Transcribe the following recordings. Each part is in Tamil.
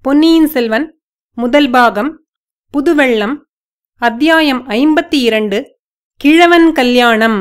பொன்னியின் செல்வன் முதல் பாகம் புதுவெள்ளம் அத்தியாயம் ஐம்பத்தி இரண்டு கிழவன் கல்யாணம்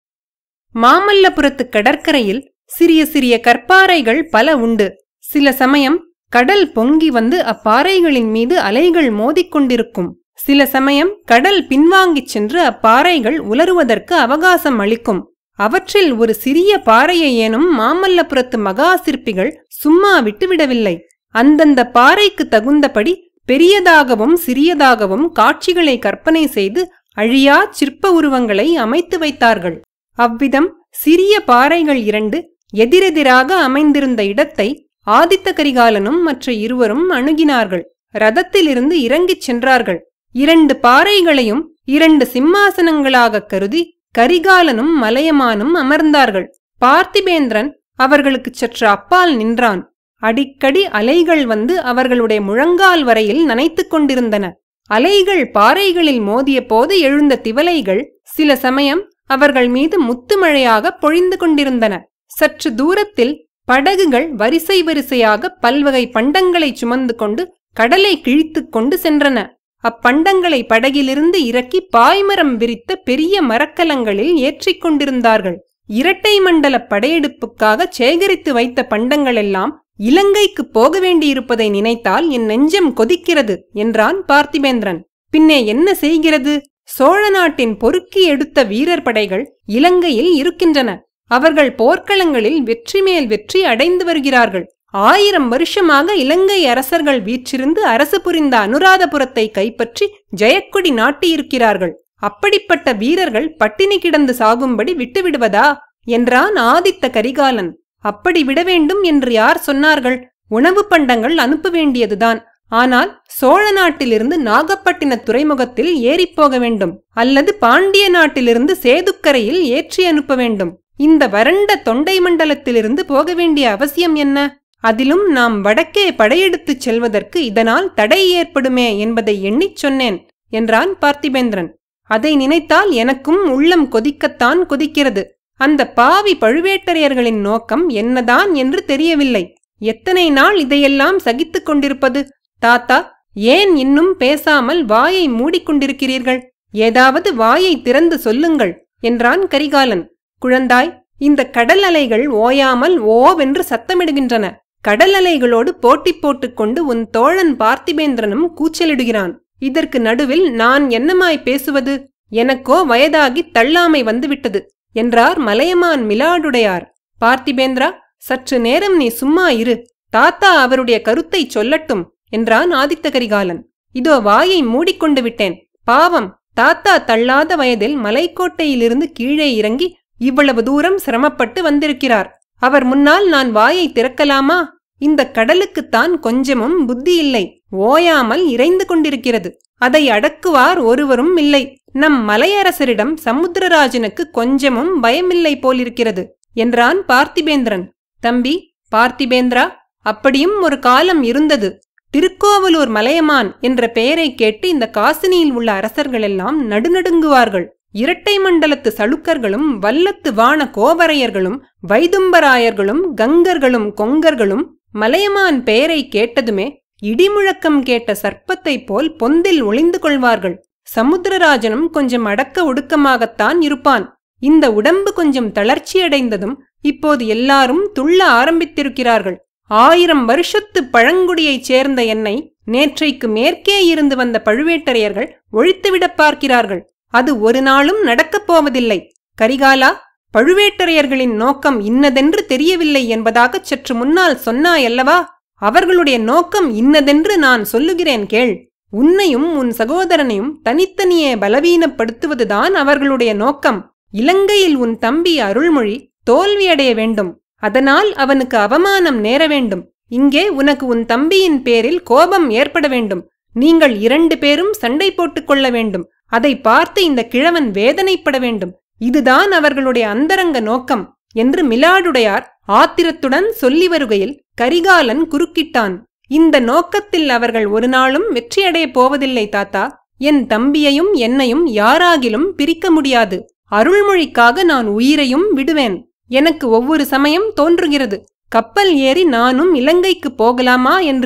மாமல்லபுரத்து கடற்கரையில் சிறிய சிறிய கற்பாறைகள் பல உண்டு சில சமயம் கடல் பொங்கி வந்து அப்பாறைகளின் மீது அலைகள் மோதிக்கொண்டிருக்கும் சில சமயம் கடல் பின்வாங்கிச் சென்று அப்பாறைகள் உலருவதற்கு அவகாசம் அளிக்கும் அவற்றில் ஒரு சிறிய பாறையை ஏனும் மாமல்லபுரத்து மகா சிற்பிகள் சும்மா விட்டுவிடவில்லை அந்தந்த பாறைக்கு தகுந்தபடி பெரியதாகவும் சிறியதாகவும் காட்சிகளை கற்பனை செய்து அழியா சிற்ப உருவங்களை அமைத்து வைத்தார்கள் அவ்விதம் சிறிய பாறைகள் இரண்டு எதிரெதிராக அமைந்திருந்த இடத்தை ஆதித்த கரிகாலனும் மற்ற இருவரும் அணுகினார்கள் ரதத்திலிருந்து இறங்கிச் சென்றார்கள் இரண்டு பாறைகளையும் இரண்டு சிம்மாசனங்களாகக் கருதி கரிகாலனும் மலையமானும் அமர்ந்தார்கள் பார்த்திபேந்திரன் அவர்களுக்குச் சற்று அப்பால் நின்றான் அடிக்கடி அலைகள் வந்து அவர்களுடைய முழங்கால் வரையில் நனைத்துக் கொண்டிருந்தன அலைகள் பாறைகளில் மோதிய போது எழுந்த திவலைகள் சில சமயம் அவர்கள் மீது முத்துமழையாக பொழிந்து கொண்டிருந்தன சற்று தூரத்தில் படகுகள் வரிசை வரிசையாக பல்வகை பண்டங்களை சுமந்து கொண்டு கடலை கிழித்துக் கொண்டு சென்றன அப்பண்டங்களை படகிலிருந்து இறக்கி பாய்மரம் விரித்த பெரிய மரக்கலங்களில் ஏற்றிக் கொண்டிருந்தார்கள் இரட்டை மண்டல படையெடுப்புக்காக சேகரித்து வைத்த பண்டங்களெல்லாம் இலங்கைக்கு போக வேண்டியிருப்பதை நினைத்தால் என் நெஞ்சம் கொதிக்கிறது என்றான் பார்த்திபேந்திரன் பின்னே என்ன செய்கிறது சோழ நாட்டின் பொறுக்கி எடுத்த வீரர் படைகள் இலங்கையில் இருக்கின்றன அவர்கள் போர்க்களங்களில் வெற்றி மேல் வெற்றி அடைந்து வருகிறார்கள் ஆயிரம் வருஷமாக இலங்கை அரசர்கள் வீற்றிருந்து அரசு புரிந்த அனுராதபுரத்தை கைப்பற்றி ஜெயக்கொடி நாட்டியிருக்கிறார்கள் அப்படிப்பட்ட வீரர்கள் பட்டினி கிடந்து சாகும்படி விட்டுவிடுவதா என்றான் ஆதித்த கரிகாலன் அப்படி விட வேண்டும் என்று யார் சொன்னார்கள் உணவு பண்டங்கள் அனுப்ப வேண்டியதுதான் ஆனால் சோழ நாட்டிலிருந்து நாகப்பட்டின துறைமுகத்தில் ஏறிப்போக வேண்டும் அல்லது பாண்டிய நாட்டிலிருந்து சேதுக்கரையில் ஏற்றி அனுப்ப வேண்டும் இந்த வறண்ட தொண்டை மண்டலத்திலிருந்து போக வேண்டிய அவசியம் என்ன அதிலும் நாம் வடக்கே படையெடுத்துச் செல்வதற்கு இதனால் தடை ஏற்படுமே என்பதை எண்ணிச் சொன்னேன் என்றான் பார்த்திபேந்திரன் அதை நினைத்தால் எனக்கும் உள்ளம் கொதிக்கத்தான் கொதிக்கிறது அந்த பாவி பழுவேட்டரையர்களின் நோக்கம் என்னதான் என்று தெரியவில்லை எத்தனை நாள் இதையெல்லாம் சகித்துக் கொண்டிருப்பது தாத்தா ஏன் இன்னும் பேசாமல் வாயை மூடிக்கொண்டிருக்கிறீர்கள் ஏதாவது வாயை திறந்து சொல்லுங்கள் என்றான் கரிகாலன் குழந்தாய் இந்த கடல் அலைகள் ஓயாமல் ஓவென்று சத்தமிடுகின்றன கடல் அலைகளோடு போட்டி போட்டுக்கொண்டு உன் தோழன் பார்த்திபேந்திரனும் கூச்சலிடுகிறான் இதற்கு நடுவில் நான் என்னமாய் பேசுவது எனக்கோ வயதாகி தள்ளாமை வந்துவிட்டது என்றார் மலையமான் மிலாடுடையார் பார்த்திபேந்திரா சற்று நேரம் நீ சும்மா இரு தாத்தா அவருடைய கருத்தை சொல்லட்டும் என்றான் ஆதித்த கரிகாலன் இதோ வாயை மூடிக்கொண்டு விட்டேன் பாவம் தாத்தா தள்ளாத வயதில் மலைக்கோட்டையிலிருந்து கீழே இறங்கி இவ்வளவு தூரம் சிரமப்பட்டு வந்திருக்கிறார் அவர் முன்னால் நான் வாயை திறக்கலாமா இந்த கடலுக்குத்தான் கொஞ்சமும் புத்தி இல்லை ஓயாமல் இறைந்து கொண்டிருக்கிறது அதை அடக்குவார் ஒருவரும் இல்லை நம் மலையரசரிடம் சமுத்திரராஜனுக்கு கொஞ்சமும் பயமில்லை போலிருக்கிறது என்றான் பார்த்திபேந்திரன் தம்பி பார்த்திபேந்திரா அப்படியும் ஒரு காலம் இருந்தது திருக்கோவலூர் மலையமான் என்ற பெயரை கேட்டு இந்த காசினியில் உள்ள அரசர்களெல்லாம் நடுநடுங்குவார்கள் இரட்டை மண்டலத்து சளுக்கர்களும் வல்லத்து வான கோவரையர்களும் வைதும்பராயர்களும் கங்கர்களும் கொங்கர்களும் மலையமான் பெயரை கேட்டதுமே இடிமுழக்கம் கேட்ட சர்ப்பத்தைப் போல் பொந்தில் ஒளிந்து கொள்வார்கள் சமுத்திரராஜனும் கொஞ்சம் அடக்க ஒடுக்கமாகத்தான் இருப்பான் இந்த உடம்பு கொஞ்சம் தளர்ச்சியடைந்ததும் இப்போது எல்லாரும் துள்ள ஆரம்பித்திருக்கிறார்கள் ஆயிரம் வருஷத்து பழங்குடியைச் சேர்ந்த என்னை நேற்றைக்கு மேற்கே இருந்து வந்த பழுவேட்டரையர்கள் ஒழித்துவிடப் பார்க்கிறார்கள் அது ஒரு நாளும் நடக்கப் போவதில்லை கரிகாலா பழுவேட்டரையர்களின் நோக்கம் இன்னதென்று தெரியவில்லை என்பதாகச் சற்று முன்னால் சொன்னாயல்லவா அவர்களுடைய நோக்கம் இன்னதென்று நான் சொல்லுகிறேன் கேள் உன்னையும் உன் சகோதரனையும் தனித்தனியே பலவீனப்படுத்துவதுதான் அவர்களுடைய நோக்கம் இலங்கையில் உன் தம்பி அருள்மொழி தோல்வியடைய வேண்டும் அதனால் அவனுக்கு அவமானம் நேர வேண்டும் இங்கே உனக்கு உன் தம்பியின் பேரில் கோபம் ஏற்பட வேண்டும் நீங்கள் இரண்டு பேரும் சண்டை போட்டுக் கொள்ள வேண்டும் அதை பார்த்து இந்த கிழவன் வேதனைப்பட வேண்டும் இதுதான் அவர்களுடைய அந்தரங்க நோக்கம் என்று மிலாடுடையார் ஆத்திரத்துடன் சொல்லி வருகையில் கரிகாலன் குறுக்கிட்டான் இந்த நோக்கத்தில் அவர்கள் ஒரு நாளும் வெற்றியடையப் போவதில்லை தாத்தா என் தம்பியையும் என்னையும் யாராகிலும் பிரிக்க முடியாது அருள்மொழிக்காக நான் உயிரையும் விடுவேன் எனக்கு ஒவ்வொரு சமயம் தோன்றுகிறது கப்பல் ஏறி நானும் இலங்கைக்கு போகலாமா என்று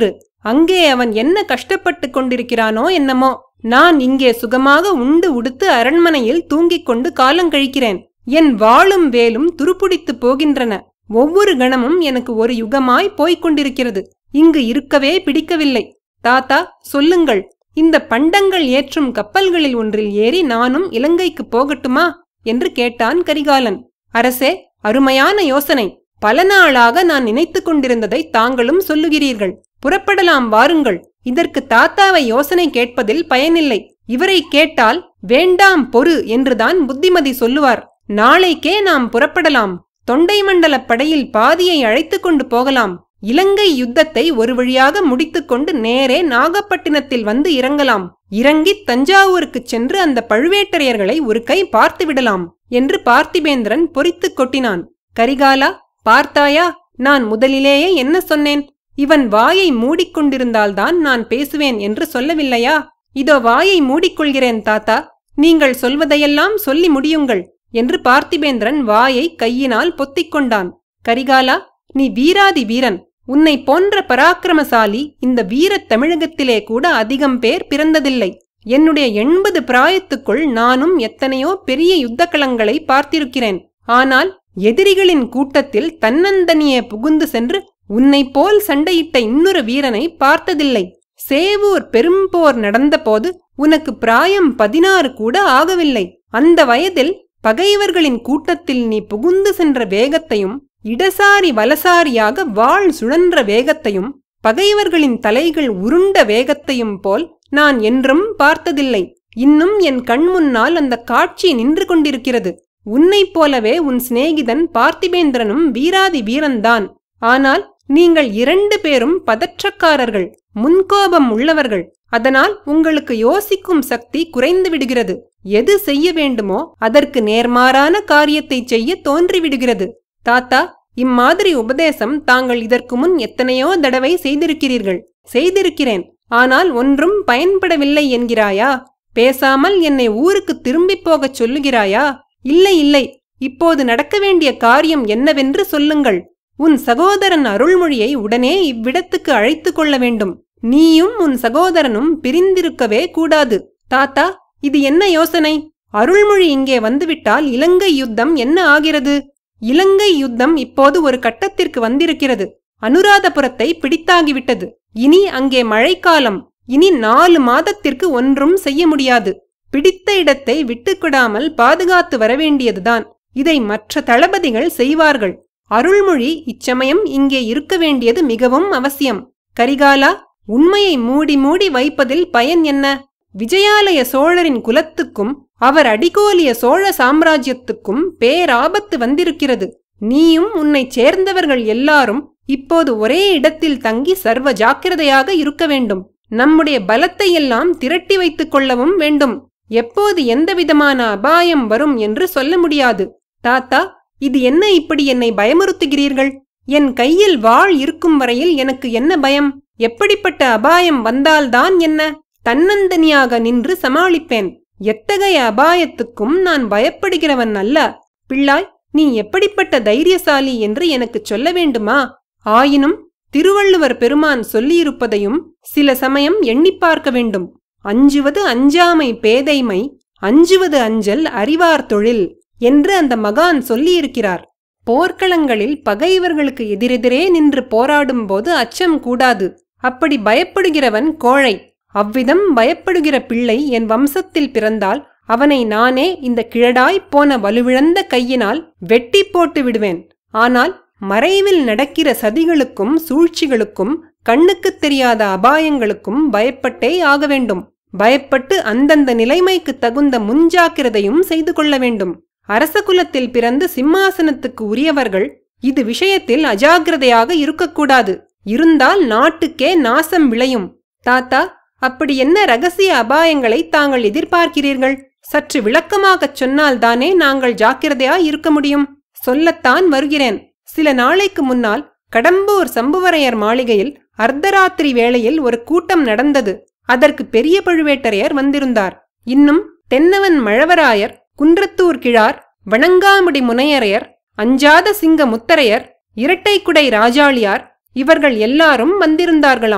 அங்கே அவன் என்ன கஷ்டப்பட்டு கொண்டிருக்கிறானோ என்னமோ நான் இங்கே சுகமாக உண்டு உடுத்து அரண்மனையில் தூங்கிக் கொண்டு காலங்கழிக்கிறேன் என் வாளும் வேலும் துருப்புடித்து போகின்றன ஒவ்வொரு கணமும் எனக்கு ஒரு யுகமாய் போய்க் கொண்டிருக்கிறது இங்கு இருக்கவே பிடிக்கவில்லை தாத்தா சொல்லுங்கள் இந்த பண்டங்கள் ஏற்றும் கப்பல்களில் ஒன்றில் ஏறி நானும் இலங்கைக்கு போகட்டுமா என்று கேட்டான் கரிகாலன் அரசே அருமையான யோசனை பல நாளாக நான் நினைத்துக் கொண்டிருந்ததை தாங்களும் சொல்லுகிறீர்கள் புறப்படலாம் வாருங்கள் இதற்கு தாத்தாவை யோசனை கேட்பதில் பயனில்லை இவரை கேட்டால் வேண்டாம் பொறு என்றுதான் புத்திமதி சொல்லுவார் நாளைக்கே நாம் புறப்படலாம் தொண்டை மண்டல படையில் பாதியை அழைத்துக் கொண்டு போகலாம் இலங்கை யுத்தத்தை ஒரு வழியாக முடித்துக்கொண்டு நேரே நாகப்பட்டினத்தில் வந்து இறங்கலாம் இறங்கி தஞ்சாவூருக்குச் சென்று அந்த பழுவேட்டரையர்களை ஒரு கை பார்த்து விடலாம் என்று பார்த்திபேந்திரன் பொறித்துக் கொட்டினான் கரிகாலா பார்த்தாயா நான் முதலிலேயே என்ன சொன்னேன் இவன் வாயை மூடிக்கொண்டிருந்தால்தான் நான் பேசுவேன் என்று சொல்லவில்லையா இதோ வாயை மூடிக்கொள்கிறேன் தாத்தா நீங்கள் சொல்வதையெல்லாம் சொல்லி முடியுங்கள் என்று பார்த்திபேந்திரன் வாயை கையினால் பொத்திக் கொண்டான் கரிகாலா நீ வீராதி வீரன் உன்னை போன்ற பராக்கிரமசாலி இந்த வீரத் தமிழகத்திலே கூட அதிகம் பேர் பிறந்ததில்லை என்னுடைய எண்பது பிராயத்துக்குள் நானும் எத்தனையோ பெரிய யுத்தக்களங்களை பார்த்திருக்கிறேன் ஆனால் எதிரிகளின் கூட்டத்தில் தன்னந்தனியே புகுந்து சென்று உன்னைப் போல் சண்டையிட்ட இன்னொரு வீரனை பார்த்ததில்லை சேவூர் பெரும்போர் நடந்தபோது உனக்கு பிராயம் பதினாறு கூட ஆகவில்லை அந்த வயதில் பகைவர்களின் கூட்டத்தில் நீ புகுந்து சென்ற வேகத்தையும் இடசாரி வலசாரியாக வாள் சுழன்ற வேகத்தையும் பகைவர்களின் தலைகள் உருண்ட வேகத்தையும் போல் நான் என்றும் பார்த்ததில்லை இன்னும் என் கண் முன்னால் அந்த காட்சி நின்று கொண்டிருக்கிறது உன்னைப் போலவே உன் சிநேகிதன் பார்த்திபேந்திரனும் வீராதி வீரன்தான் ஆனால் நீங்கள் இரண்டு பேரும் பதற்றக்காரர்கள் முன்கோபம் உள்ளவர்கள் அதனால் உங்களுக்கு யோசிக்கும் சக்தி குறைந்து விடுகிறது எது செய்ய வேண்டுமோ அதற்கு நேர்மாறான காரியத்தை செய்ய தோன்றிவிடுகிறது தாத்தா இம்மாதிரி உபதேசம் தாங்கள் இதற்கு முன் எத்தனையோ தடவை செய்திருக்கிறீர்கள் செய்திருக்கிறேன் ஆனால் ஒன்றும் பயன்படவில்லை என்கிறாயா பேசாமல் என்னை ஊருக்கு திரும்பிப் போகச் சொல்லுகிறாயா இல்லை இல்லை இப்போது நடக்க வேண்டிய காரியம் என்னவென்று சொல்லுங்கள் உன் சகோதரன் அருள்மொழியை உடனே இவ்விடத்துக்கு அழைத்து கொள்ள வேண்டும் நீயும் உன் சகோதரனும் பிரிந்திருக்கவே கூடாது தாத்தா இது என்ன யோசனை அருள்மொழி இங்கே வந்துவிட்டால் இலங்கை யுத்தம் என்ன ஆகிறது இலங்கை யுத்தம் இப்போது ஒரு கட்டத்திற்கு வந்திருக்கிறது அனுராதபுரத்தை பிடித்தாகிவிட்டது இனி அங்கே மழைக்காலம் இனி நாலு மாதத்திற்கு ஒன்றும் செய்ய முடியாது பிடித்த இடத்தை விட்டுக்கொடாமல் பாதுகாத்து வரவேண்டியதுதான் இதை மற்ற தளபதிகள் செய்வார்கள் அருள்மொழி இச்சமயம் இங்கே இருக்க வேண்டியது மிகவும் அவசியம் கரிகாலா உண்மையை மூடி மூடி வைப்பதில் பயன் என்ன விஜயாலய சோழரின் குலத்துக்கும் அவர் அடிகோலிய சோழ சாம்ராஜ்யத்துக்கும் பேராபத்து வந்திருக்கிறது நீயும் உன்னைச் சேர்ந்தவர்கள் எல்லாரும் இப்போது ஒரே இடத்தில் தங்கி சர்வ ஜாக்கிரதையாக இருக்க வேண்டும் நம்முடைய பலத்தை எல்லாம் திரட்டி வைத்துக் கொள்ளவும் வேண்டும் எப்போது எந்தவிதமான அபாயம் வரும் என்று சொல்ல முடியாது தாத்தா இது என்ன இப்படி என்னை பயமுறுத்துகிறீர்கள் என் கையில் வாள் இருக்கும் வரையில் எனக்கு என்ன பயம் எப்படிப்பட்ட அபாயம் வந்தால்தான் என்ன தன்னந்தனியாக நின்று சமாளிப்பேன் எத்தகைய அபாயத்துக்கும் நான் பயப்படுகிறவன் அல்ல பிள்ளாய் நீ எப்படிப்பட்ட தைரியசாலி என்று எனக்குச் சொல்ல வேண்டுமா ஆயினும் திருவள்ளுவர் பெருமான் சொல்லியிருப்பதையும் சில சமயம் எண்ணிப் பார்க்க வேண்டும் அஞ்சுவது அஞ்சாமை பேதைமை அஞ்சுவது அஞ்சல் அறிவார் தொழில் என்று அந்த மகான் சொல்லியிருக்கிறார் போர்க்களங்களில் பகைவர்களுக்கு எதிரெதிரே நின்று போராடும் போது அச்சம் கூடாது அப்படி பயப்படுகிறவன் கோழை அவ்விதம் பயப்படுகிற பிள்ளை என் வம்சத்தில் பிறந்தால் அவனை நானே இந்த கிழடாய்ப் போன வலுவிழந்த கையினால் வெட்டி போட்டு விடுவேன் ஆனால் மறைவில் நடக்கிற சதிகளுக்கும் சூழ்ச்சிகளுக்கும் கண்ணுக்குத் தெரியாத அபாயங்களுக்கும் பயப்பட்டே ஆக வேண்டும் பயப்பட்டு அந்தந்த நிலைமைக்கு தகுந்த முன்ஜாக்கிரதையும் செய்து கொள்ள வேண்டும் அரச குலத்தில் பிறந்து சிம்மாசனத்துக்கு உரியவர்கள் இது விஷயத்தில் அஜாக்கிரதையாக இருக்கக்கூடாது இருந்தால் நாட்டுக்கே நாசம் விளையும் தாத்தா அப்படி என்ன ரகசிய அபாயங்களை தாங்கள் எதிர்பார்க்கிறீர்கள் சற்று விளக்கமாகச் சொன்னால்தானே நாங்கள் ஜாக்கிரதையா இருக்க முடியும் சொல்லத்தான் வருகிறேன் சில நாளைக்கு முன்னால் கடம்பூர் சம்புவரையர் மாளிகையில் அர்த்தராத்திரி வேளையில் ஒரு கூட்டம் நடந்தது அதற்கு பெரிய பழுவேட்டரையர் வந்திருந்தார் இன்னும் தென்னவன் மழவராயர் குன்றத்தூர் கிழார் வணங்காமுடி முனையரையர் அஞ்சாத சிங்க முத்தரையர் இரட்டைக்குடை ராஜாளியார் இவர்கள் எல்லாரும் வந்திருந்தார்களாம்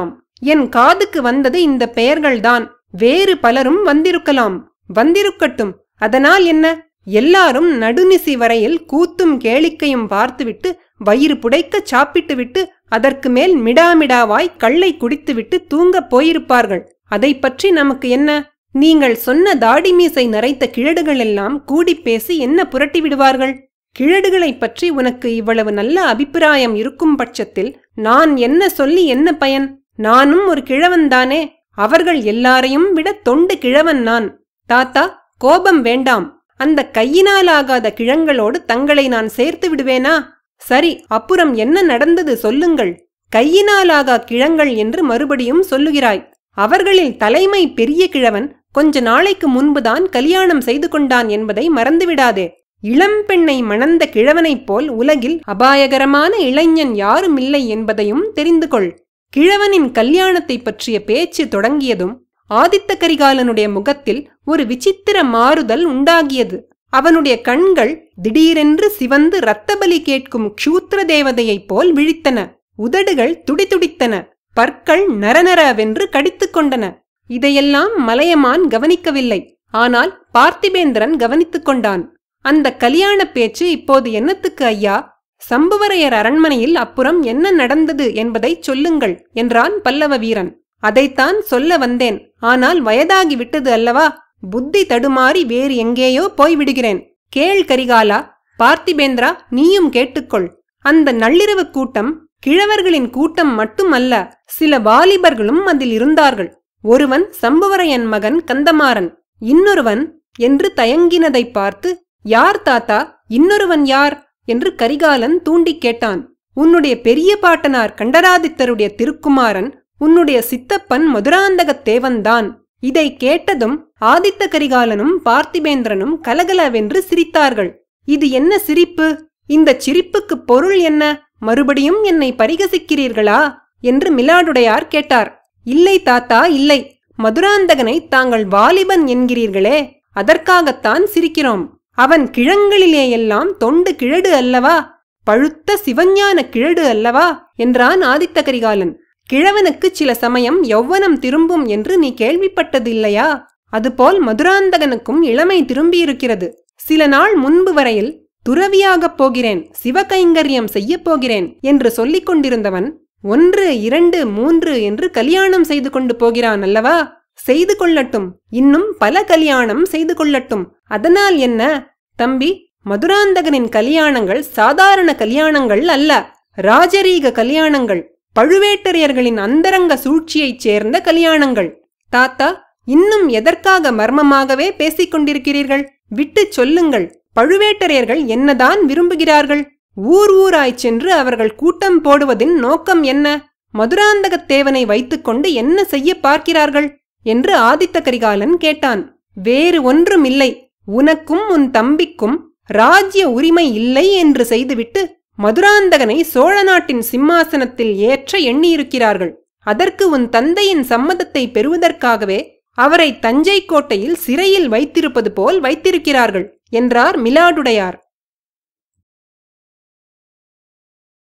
என் காதுக்கு வந்தது இந்த பெயர்கள்தான் வேறு பலரும் வந்திருக்கலாம் வந்திருக்கட்டும் அதனால் என்ன எல்லாரும் நடுநிசி வரையில் கூத்தும் கேளிக்கையும் பார்த்துவிட்டு வயிறு புடைக்க சாப்பிட்டுவிட்டு அதற்கு மேல் மிடாமிடாவாய் கள்ளை குடித்துவிட்டு தூங்கப் போயிருப்பார்கள் அதை பற்றி நமக்கு என்ன நீங்கள் சொன்ன தாடி மீசை நரைத்த கிழடுகள் எல்லாம் கூடிப் பேசி என்ன புரட்டி விடுவார்கள் கிழடுகளைப் பற்றி உனக்கு இவ்வளவு நல்ல அபிப்பிராயம் இருக்கும் பட்சத்தில் நான் என்ன சொல்லி என்ன பயன் நானும் ஒரு கிழவன்தானே அவர்கள் எல்லாரையும் விட தொண்டு கிழவன் நான் தாத்தா கோபம் வேண்டாம் அந்த கையினாலாகாத கிழங்களோடு தங்களை நான் சேர்த்து விடுவேனா சரி அப்புறம் என்ன நடந்தது சொல்லுங்கள் கையினாலாகா கிழங்கள் என்று மறுபடியும் சொல்லுகிறாய் அவர்களில் தலைமை பெரிய கிழவன் கொஞ்ச நாளைக்கு முன்புதான் கல்யாணம் செய்து கொண்டான் என்பதை மறந்துவிடாதே இளம்பெண்ணை மணந்த கிழவனைப் போல் உலகில் அபாயகரமான இளைஞன் யாரும் இல்லை என்பதையும் தெரிந்து கொள் கிழவனின் கல்யாணத்தைப் பற்றிய பேச்சு தொடங்கியதும் ஆதித்த கரிகாலனுடைய முகத்தில் ஒரு விசித்திர மாறுதல் உண்டாகியது அவனுடைய கண்கள் திடீரென்று சிவந்து இரத்தபலி கேட்கும் க்ஷூத்திர தேவதையைப் போல் விழித்தன உதடுகள் துடிதுடித்தன பற்கள் நரநரவென்று கடித்துக் கொண்டன இதையெல்லாம் மலையமான் கவனிக்கவில்லை ஆனால் பார்த்திபேந்திரன் கவனித்துக் கொண்டான் அந்த கல்யாண பேச்சு இப்போது என்னத்துக்கு ஐயா சம்புவரையர் அரண்மனையில் அப்புறம் என்ன நடந்தது என்பதை சொல்லுங்கள் என்றான் பல்லவ வீரன் அதைத்தான் சொல்ல வந்தேன் ஆனால் வயதாகி விட்டது அல்லவா புத்தி தடுமாறி வேறு எங்கேயோ போய்விடுகிறேன் கேள் கரிகாலா பார்த்திபேந்திரா நீயும் கேட்டுக்கொள் அந்த நள்ளிரவு கூட்டம் கிழவர்களின் கூட்டம் மட்டுமல்ல சில வாலிபர்களும் அதில் இருந்தார்கள் ஒருவன் சம்புவரையன் மகன் கந்தமாறன் இன்னொருவன் என்று தயங்கினதைப் பார்த்து யார் தாத்தா இன்னொருவன் யார் என்று கரிகாலன் தூண்டிக் கேட்டான் உன்னுடைய பெரிய பாட்டனார் கண்டராதித்தருடைய திருக்குமாரன் உன்னுடைய சித்தப்பன் மதுராந்தகத் தேவன்தான் இதை கேட்டதும் ஆதித்த கரிகாலனும் பார்த்திபேந்திரனும் கலகலவென்று சிரித்தார்கள் இது என்ன சிரிப்பு இந்த சிரிப்புக்கு பொருள் என்ன மறுபடியும் என்னை பரிகசிக்கிறீர்களா என்று மிலாடுடையார் கேட்டார் இல்லை தாத்தா இல்லை மதுராந்தகனை தாங்கள் வாலிபன் என்கிறீர்களே அதற்காகத்தான் சிரிக்கிறோம் அவன் கிழங்களிலேயெல்லாம் தொண்டு கிழடு அல்லவா பழுத்த சிவஞான கிழடு அல்லவா என்றான் ஆதித்த கரிகாலன் கிழவனுக்கு சில சமயம் யௌவனம் திரும்பும் என்று நீ கேள்விப்பட்டதில்லையா அதுபோல் மதுராந்தகனுக்கும் இளமை திரும்பியிருக்கிறது சில நாள் முன்பு வரையில் துறவியாகப் போகிறேன் சிவகைங்கரியம் செய்யப் போகிறேன் என்று சொல்லிக் கொண்டிருந்தவன் ஒன்று இரண்டு மூன்று என்று கல்யாணம் செய்து கொண்டு போகிறான் அல்லவா செய்து கொள்ளட்டும் இன்னும் பல கல்யாணம் செய்து கொள்ளட்டும் அதனால் என்ன தம்பி மதுராந்தகனின் கல்யாணங்கள் சாதாரண கல்யாணங்கள் அல்ல ராஜரீக கல்யாணங்கள் பழுவேட்டரையர்களின் அந்தரங்க சூழ்ச்சியைச் சேர்ந்த கல்யாணங்கள் தாத்தா இன்னும் எதற்காக மர்மமாகவே பேசிக் கொண்டிருக்கிறீர்கள் விட்டுச் சொல்லுங்கள் பழுவேட்டரையர்கள் என்னதான் விரும்புகிறார்கள் ஊர் ஊராய்ச் சென்று அவர்கள் கூட்டம் போடுவதின் நோக்கம் என்ன மதுராந்தகத் தேவனை வைத்துக்கொண்டு என்ன செய்ய பார்க்கிறார்கள் என்று ஆதித்த கரிகாலன் கேட்டான் வேறு ஒன்றும் இல்லை உனக்கும் உன் தம்பிக்கும் ராஜ்ய உரிமை இல்லை என்று செய்துவிட்டு மதுராந்தகனை சோழ நாட்டின் சிம்மாசனத்தில் ஏற்ற எண்ணியிருக்கிறார்கள் அதற்கு உன் தந்தையின் சம்மதத்தை பெறுவதற்காகவே அவரை தஞ்சை கோட்டையில் சிறையில் வைத்திருப்பது போல் வைத்திருக்கிறார்கள் என்றார் மிலாடுடையார்